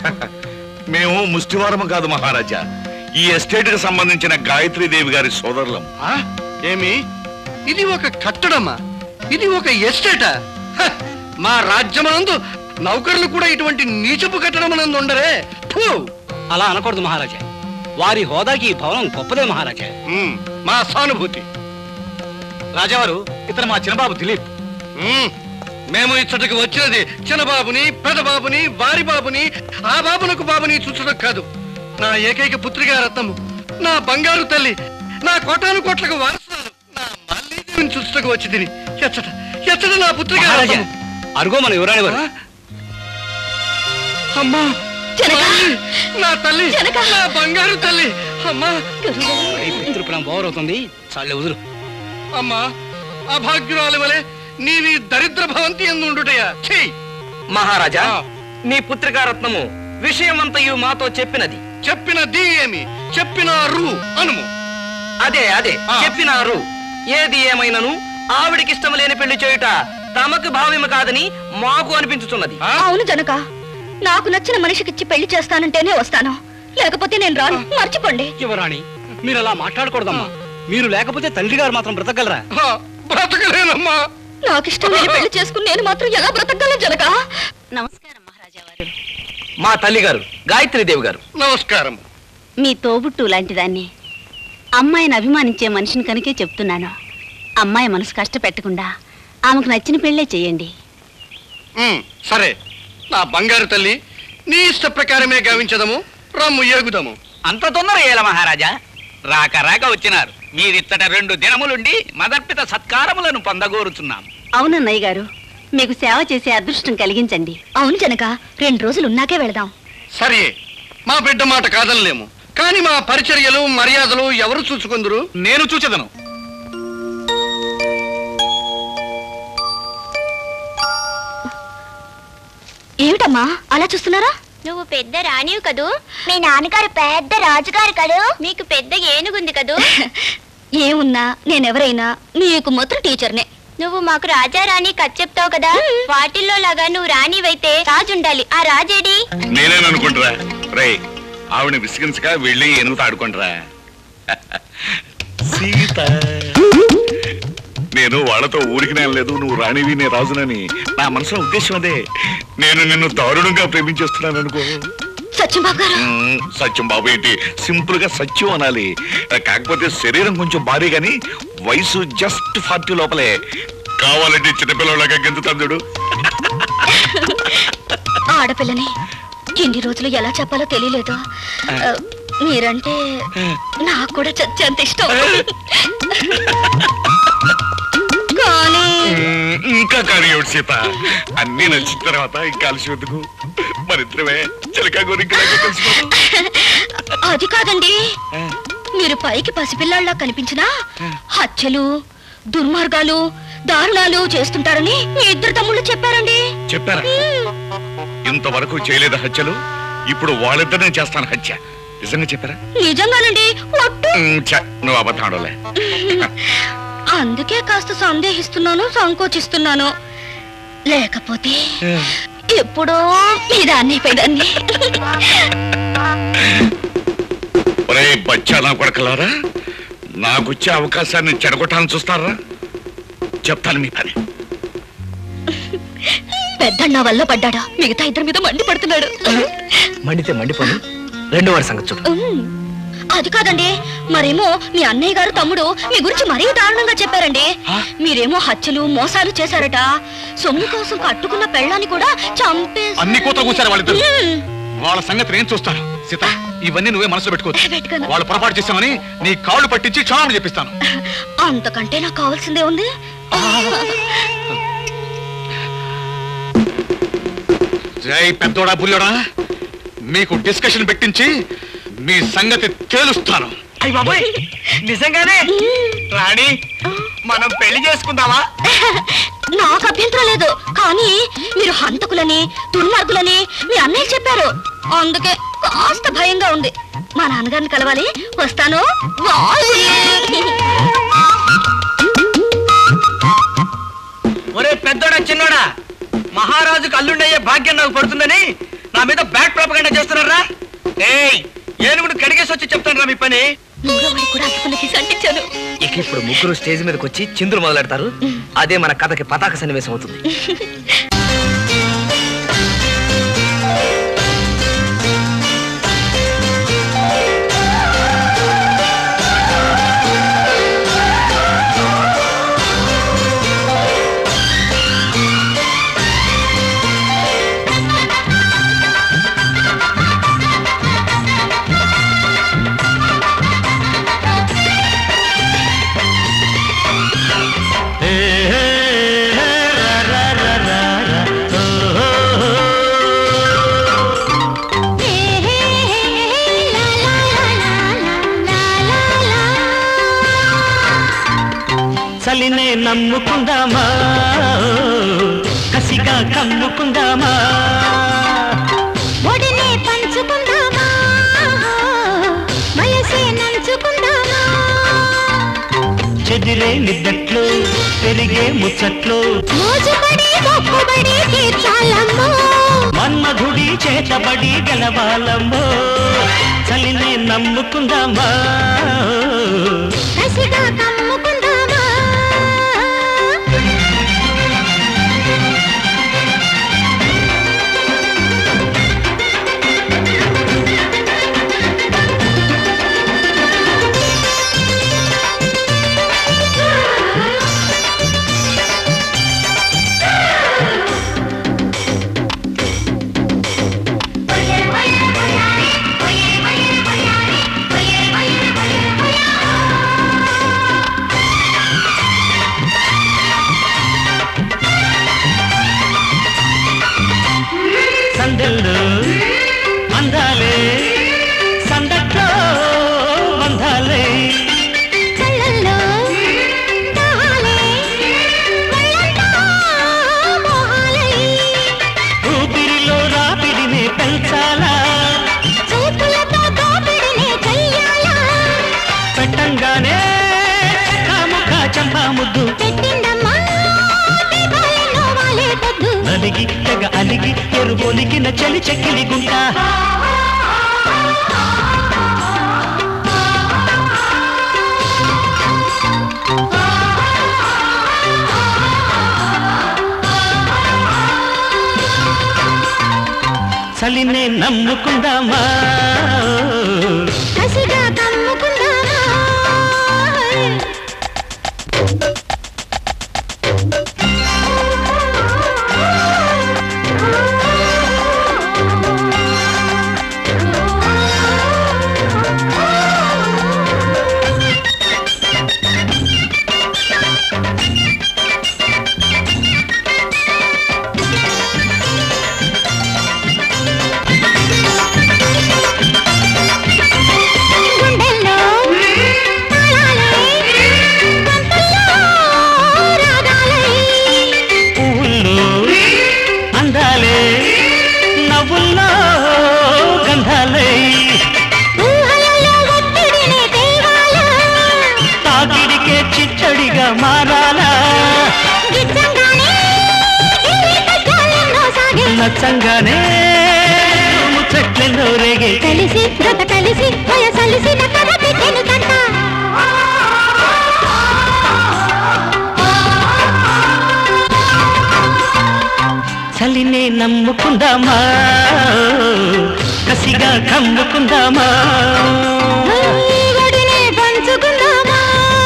మేము ముష్టివారము కాదు మహారాజా ఈ ఎస్టేట్ కి సంబంధించిన గాయత్రి దేవి గారి సోదరులం ఆ? ఏమి ఇది ఒక కట్టడమా ఇది ఒక ఎస్టేటా హ! మా రాజ్యమనందు నౌకర్లు కూడా ఇటువంటి నీచపు కట్టడమనందు ఉండరే ఫు! అలా అనకూడదు మహారాజా వారి హోదాకి ఈ భవనం గొప్పదే మహారాజా మ్, మా సానుభూతి రాజావారు ఇతను మా చిన్నబాబు దిలీప్ మ్, మేము ఇచ్చటికి వచ్చినది చిన్నబాబుని పెదబాబుని వారి బాబుని ఆ బాబునకు బాబుని చూచడం కాదు నా ఏకైక పుత్రిగా రత్నము నా బంగారు తల్లి నా కోటాను కోట్లకు వారసురాలు నా మల్లీదేవిని చూచటకు వచ్చి తిని ఎచ్చట ఎచ్చట నా పుత్రిగా మహారాజా రత్నము. అరుగో మన యువరాణి వారు అమ్మా జనక! తల్లి, నా తల్లి జనక! నా బంగారు తల్లి అమ్మా ఈ పితృపురం బోరవుతుంది చాలే వదులు అమ్మా అభాగ్యురాలి వలె నీవి దరిద్ర భవంతి ఎందుండుటయా ఛీ మహారాజా ఆ. నీ పుత్రికారత్నము విషయమంతయు మాతో చెప్పినది చెప్పిన దీ ఏమి చెప్పినారు అనుము అదే అదే ఆ. చెప్పినారు ఏది ఏమైనను ఆవిడికిష్టం లేని పెళ్లి చేయుట తమకు భావ్యము కాదని మాకు అనిపించుతున్నది ఆ? అవును జనక నాకు నచ్చిన మనిషికిచ్చి పెళ్లి చేస్తానంటేనే వస్తాను లేకపోతే నేను రాను మర్చిపోండి యువరాణి మీరు అలా మాట్లాడకూడదమ్మా మీరు లేకపోతే తండ్రి గారు మాత్రం బ్రతకగలరా ఆ, బ్రతకలేనమ్మా నాకు ఇష్టం లేని పెళ్లి చేసుకుని నేను మాత్రం ఎలా బ్రతకగలను జనక నమస్కారం మహారాజా వారు మా తల్లిగారు గాయత్రీదేవి గారు నమస్కారం మీ తోబుట్టు లాంటి దాన్ని అమ్మాయిని అభిమానించే మనిషిని కనుకే చెప్తున్నాను అమ్మాయి మనసు కష్టపెట్టకుండా ఆమెకు నచ్చిన పెళ్ళే చేయండి ఉమ్, సరే నా బంగారు తల్లి నీ ఇష్ట ప్రకారమే గావించదము రమ్ము ఏగుదము అంత తొందర ఏల మహారాజా రాక రాక వచ్చినారు మీరిచ్చట రెండు దినములుండి మదర్పిత సత్కారములను పొందగోరుచున్నాం అవునన్నయ్య గారు మీకు సేవ చేసే అదృష్టం కలిగించండి అవును జనక రెండు రోజులు ఉన్నాకే వెళదాం సరే మా బిడ్డ మాట కాదనలేము కానీ మా పరిచర్యలు మర్యాదలు ఎవరు చూసుకుందరు నేను చూచెదను ఏమిటమ్మా అలా చూస్తున్నారా నువ్వు పెద్ద రాణివి కదూ మీ నాన్నగారు పెద్ద రాజుగారు కదూ మీకు పెద్ద ఏనుగుంది కదూ ఏమున్నా నేనెవరైనా నీకు మాత్రం టీచర్నే నువ్వు మాకు రాజా రాణి కథ చెప్తావు కదా వాటిల్లో లాగా నువ్వు రాణివైతే రాజు ఉండాలి ఆ రాజేడి నేనేననుకుంటురా రే ఆవిడ విసిగించగా వెళ్ళి ఏనుగుతో ఆడుకుంటారా సీత నేను వాళ్ళతో ఊరికి లేదు నువ్వు రాణివి నే రాజునని నా మనసులో ఉద్దేశం అదే నేను నిన్ను దారుణంగా ప్రేమించేస్తున్నాను అనుకో సత్యం బాబు గారు మ్మ్, సత్యం బాబు ఏంటి సింపుల్ గా సత్యం అనాలి కాకపోతే శరీరం కొంచెం భారీ గాని వయసు జస్ట్ ఫార్టీ లోపలే కావాలంటే చిన్నపిల్లలాగా గెంతుతాడు చూడు ఆడపిల్లని ఇన్ని రోజులు ఎలా చెప్పాలో తెలియలేదు ఆ, మీరంటే నాకు కూడా చచ్చేంత ఇష్టం కానీ మ్మ్, ఇంకా కానీ ఏమిటి సీత అన్ని నచ్చిన తర్వాత ఇంకా కలిసి ఎందుకు మరిద్దరమే చిలక గోరింకలాగా కలిసిపోతాం అది కాదండి మీరు పైకి పసిపిల్లాళ్ళ కనిపించినా హత్యలు దుర్మార్గాలు దారుణాలు చేస్తుంటారని మీ ఇద్దరు తమ్ముళ్ళు చెప్పారండి చెప్పారా ఇంతవరకు చేయలేదు హత్యలు ఇప్పుడు వాళ్ళిద్దరినే చేస్తాను హత్య నిజంగా చెప్పారా నిజంగానండి ఒట్టు మ్మ్, ఛ, నువ్వు అబద్ధం ఆడలే అందుకే కాస్త సందేహిస్తున్నాను సంకోచిస్తున్నాను లేకపోతే ఎప్పుడో ఇదాన్ని పెదాన్ని ఒరే బచ్చా నా కొడకలారా నాకొచ్చే అవకాశాన్ని చెడగొట్టాలని చూస్తారా చెప్తాను మీ పని పెద్దన్న వల్ల పడ్డాడా మిగతా ఇద్దరి మీద మండి పడుతున్నాడు మండితే మండిపోను రెండో వారి సంగతి చూడు ఉమ్. అది కాదండి మరేమో మీ అన్నయ్య గారు తమ్ముడు మీ గురించి మరీ దారుణంగా చెప్పారండి మీరేమో హత్యలు మోసాలు చేశారట సొమ్ము కోసం కట్టుకున్న పెళ్ళాన్ని కూడా చంపేసి అన్ని కూతలు కూర్చారు వాళ్ళిద్దరు ఉమ్. వాళ్ళ సంగతి నేను చూస్తాను సీత ఇవన్నీ నువ్వే మనసులో పెట్టుకోవచ్చు పెట్టుకోను. వాళ్ళు పొరపాటు చేశామని నీ కాళ్ళు పట్టించి క్షమాపణ చెప్పిస్తాను అంతకంటే నాకు కావాల్సిందే ఉంది జై పెద్దోడా బుల్లోడా మీకు డిస్కషన్ పెట్టించి మీ సంగతి తేలుస్తాను అయ్య బాబాయ్ నిజంగానే రాణి మనం పెళ్లి చేసుకుందామా నాకు అభ్యంతరం లేదు కానీ మీరు హంతకులని దుర్మార్గులని మీ అన్నయ్య చెప్పారు అందుకే కాస్త భయంగా ఉంది మా నాన్నగారిని కలవాలి వస్తాను బాయ్. ఒరే పెద్దోడా చిన్నోడా మహారాజుకు అల్లుండయ్యే భాగ్యం నాకు పడుతుందని నా మీద బ్యాడ్ ప్రాపగండా చేస్తున్నారా ఏయ్ ఏనుగుడు కడిగేసి వచ్చి చెప్తాను మీ పని మూడోవాడికి కూడా అగ్గిపుల్ల గీసి అంటించాను ఇక ఇప్పుడు ముగ్గురు స్టేజ్ మీదకి వచ్చి చిందులు మొదలెడతారు అదే మన కథకి పతాక సన్నివేశం అవుతుంది చలినే నమ్ముకుందామా కసిగా కమ్ముకుందామా ఒడినే పంచుకుందామా వయసే నంచుకుందామా చెదిరే నిద్దట్లు పెరిగే ముచ్చట్లు మోజుబడి మొక్కుబడి తీర్చాలమ్మో మన్మధుడి చేతబడి గెలవాలమ్మో చలినే నమ్ముకుందామా కసిగా కమ్ముకుందామా సందెల్లో అందాలే సందట్లో బంధాలే కళ్ళల్లో దాహాలే కళ్ళంతా మోహాలై ఊపిరిలో రాపిడిని పెంచాలా చూపులతో దోపిడినే చెయ్యాలా పెట్టంగానే కాముక చంపా ముద్దు పెట్టిందమ్మా దీపాలెన్నో వాలే పొద్దు నలిగి తెగ అలిగి ఎరుగొలిగిన చలి చెక్కిలి గుంట చలినే నమ్ముకుందామా కసిగా కమ్ముకుందామా గుండెల్లో తాళాలే గంటల్లో రాగాలే పువ్వుల్లో అందాలే నవ్వుల్లో గంధాలే ఊహలలో ఒత్తిడినే తేవాలా తాకిడికే చిచ్చడిగా మారాలా గిచ్చంగానే జీవిత జాలెన్నో సాగే నచ్చంగానే ముచ్చట్లెన్నో రేగే కలిసి జత కలిసి వయసలిసిన కథ పెట్టెను కంట చలినే నమ్ముకుందామా కసిగా కమ్ముకుందామా ఒడినే పంచుకుందామా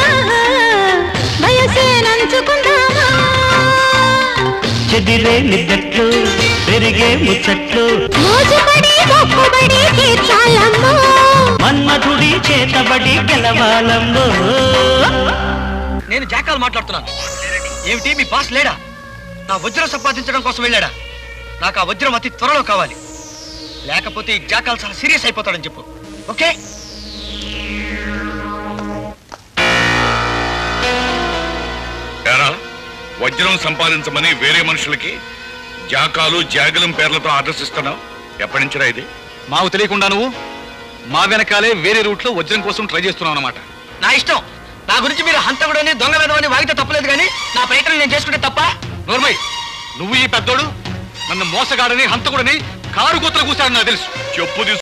వయసే నంచుకుందామా చెదిరే నిద్దట్లు పెరిగే ముచ్చట్లు మోజుబడి మొక్కుబడి తీర్చాలమ్మో మన్మధుడి చేతబడి గెలవాలమ్మో నేను జాకాలు మాట్లాడుతున్నాను ఏమిటి మీ బాస్ లేడా నా వజ్రం సంపాదించడం కోసం వెళ్ళాడా నాకు ఆ వజ్రం అతి త్వరలో కావాలి లేకపోతే ఈ జాకాలు చాలా సీరియస్ అయిపోతాడని చెప్పు ఓకే ఏరా వజ్రం సంపాదించమని వేరే మనుషులకి జాకాలు జాగలం పేర్లతో ఆర్డర్స్ ఇస్తున్నావు ఎప్పటి నుంచిరా ఇది మాకు తెలియకుండా నువ్వు మా వెనకాలే వేరే రూట్ లో వజ్రం కోసం ట్రై చేస్తున్నావు అనమాట నా ఇష్టం నా గురించి మీరు హంతకుడని దొంగ వేదమని వాగితే తప్పలేదు కానీ నా ప్రయత్నం నేను చేసుకుంటే తప్ప నోర్మై నువ్వు ఈ పెద్దోడు నన్ను మోసగాడని హంతకుడని కారు కూతలు కూశాడు నాకు తెలుసు చెప్పు